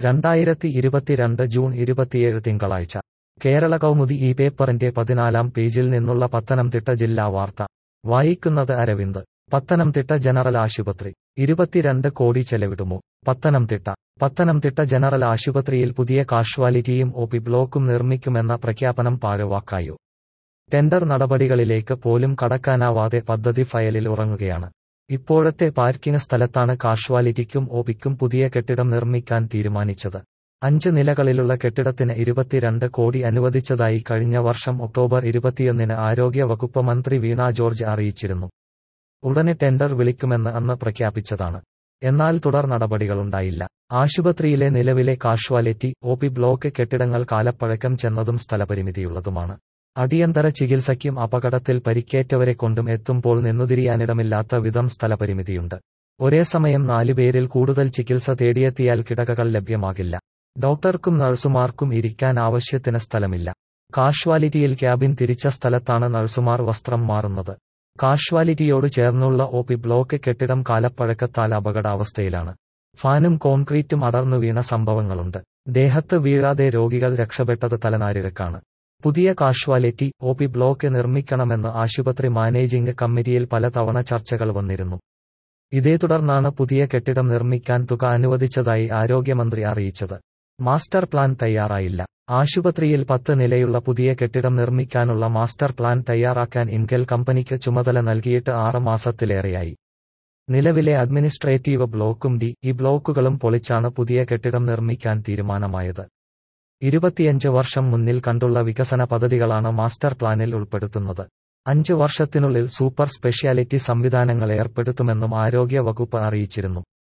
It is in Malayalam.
രണ്ടായിരത്തി ഇരുപത്തിരണ്ട് ജൂൺ ഇരുപത്തിയേഴ് തിങ്കളാഴ്ച കേരള കൗമുദി ഈ പേപ്പറിന്റെ പതിനാലാം പേജിൽ നിന്നുള്ള പത്തനംതിട്ട ജില്ലാ വാർത്ത വായിക്കുന്നത് അരവിന്ദ് പത്തനംതിട്ട ജനറൽ ആശുപത്രി ഇരുപത്തിരണ്ട് കോടി ചെലവിടുമോ പത്തനംതിട്ട പത്തനംതിട്ട ജനറൽ ആശുപത്രിയിൽ പുതിയ കാഷ്വാലിറ്റിയും ഒ പി ബ്ലോക്കും നിർമ്മിക്കുമെന്ന പ്രഖ്യാപനം പാഴവാക്കായോ ടെൻഡർ നടപടികളിലേക്ക് പോലും കടക്കാനാവാതെ പദ്ധതി ഫയലിൽ ഉറങ്ങുകയാണ് ഇപ്പോഴത്തെ പാർക്കിംഗ് സ്ഥലത്താണ് കാഷ്വാലിറ്റിക്കും ഒപിക്കും പുതിയ കെട്ടിടം നിർമ്മിക്കാൻ തീരുമാനിച്ചത് അഞ്ച് നിലകളിലുള്ള കെട്ടിടത്തിന് ഇരുപത്തിരണ്ട് കോടി അനുവദിച്ചതായി കഴിഞ്ഞ വർഷം ഒക്ടോബർ ഇരുപത്തിയൊന്നിന് ആരോഗ്യ വകുപ്പ് മന്ത്രി വീണ ജോർജ് അറിയിച്ചിരുന്നു ഉടനെ ടെൻഡർ വിളിക്കുമെന്ന് അന്ന് പ്രഖ്യാപിച്ചതാണ് എന്നാൽ തുടർ നടപടികളുണ്ടായില്ല ആശുപത്രിയിലെ നിലവിലെ കാഷ്വാലിറ്റി ഒ പി ബ്ലോക്ക് കെട്ടിടങ്ങൾ കാലപ്പഴക്കം ചെന്നതും സ്ഥലപരിമിതിയുള്ളതുമാണ് അടിയന്തര ചികിത്സയ്ക്കും അപകടത്തിൽ പരിക്കേറ്റവരെ കൊണ്ടും എത്തുമ്പോൾ നിന്നുതിരിയാനിടമില്ലാത്ത വിധം സ്ഥലപരിമിതിയുണ്ട് ഒരേ സമയം നാലുപേരിൽ കൂടുതൽ ചികിത്സ തേടിയെത്തിയാൽ കിടകകൾ ലഭ്യമാകില്ല ഡോക്ടർക്കും നഴ്സുമാർക്കും ഇരിക്കാൻ ആവശ്യത്തിന് സ്ഥലമില്ല കാഷ്വാലിറ്റിയിൽ ക്യാബിൻ തിരിച്ച സ്ഥലത്താണ് നഴ്സുമാർ വസ്ത്രം മാറുന്നത് കാഷ്വാലിറ്റിയോട് ചേർന്നുള്ള ഒ പി ബ്ലോക്ക് കെട്ടിടം കാലപ്പഴക്കത്താൽ അപകടാവസ്ഥയിലാണ് ഫാനും കോൺക്രീറ്റും അടർന്നു വീണ സംഭവങ്ങളുണ്ട് ദേഹത്ത് വീഴാതെ രോഗികൾ രക്ഷപ്പെട്ടത് തലനാരിഴക്കാണ് പുതിയ കാഷ്വാലിറ്റി ഒ പി ബ്ലോക്ക് നിർമ്മിക്കണമെന്ന് ആശുപത്രി മാനേജിംഗ് കമ്മിറ്റിയിൽ പലതവണ ചർച്ചകൾ വന്നിരുന്നു ഇതേ തുടർന്നാണ് പുതിയ കെട്ടിടം നിർമ്മിക്കാൻ തുക അനുവദിച്ചതായി ആരോഗ്യമന്ത്രി അറിയിച്ചത് മാസ്റ്റർ പ്ലാൻ തയ്യാറായില്ല ആശുപത്രിയിൽ പത്ത് നിലയുള്ള പുതിയ കെട്ടിടം നിർമ്മിക്കാനുള്ള മാസ്റ്റർ പ്ലാൻ തയ്യാറാക്കാൻ ഇൻകെൽ കമ്പനിക്ക് ചുമതല നൽകിയിട്ട് ആറ് മാസത്തിലേറെയായി നിലവിലെ അഡ്മിനിസ്ട്രേറ്റീവ് ബ്ലോക്കും ഡി ഈ ബ്ലോക്കുകളും പൊളിച്ചാണ് പുതിയ കെട്ടിടം നിർമ്മിക്കാൻ തീരുമാനമായത് ഇരുപത്തിയഞ്ച് വർഷം മുന്നിൽ കണ്ടുള്ള വികസന പദ്ധതികളാണ് മാസ്റ്റർ പ്ലാനിൽ ഉൾപ്പെടുത്തുന്നത് അഞ്ച് വർഷത്തിനുള്ളിൽ സൂപ്പർ സ്പെഷ്യാലിറ്റി സംവിധാനങ്ങൾ ഏർപ്പെടുത്തുമെന്നും ആരോഗ്യ വകുപ്പ് അറിയിച്ചിരുന്നു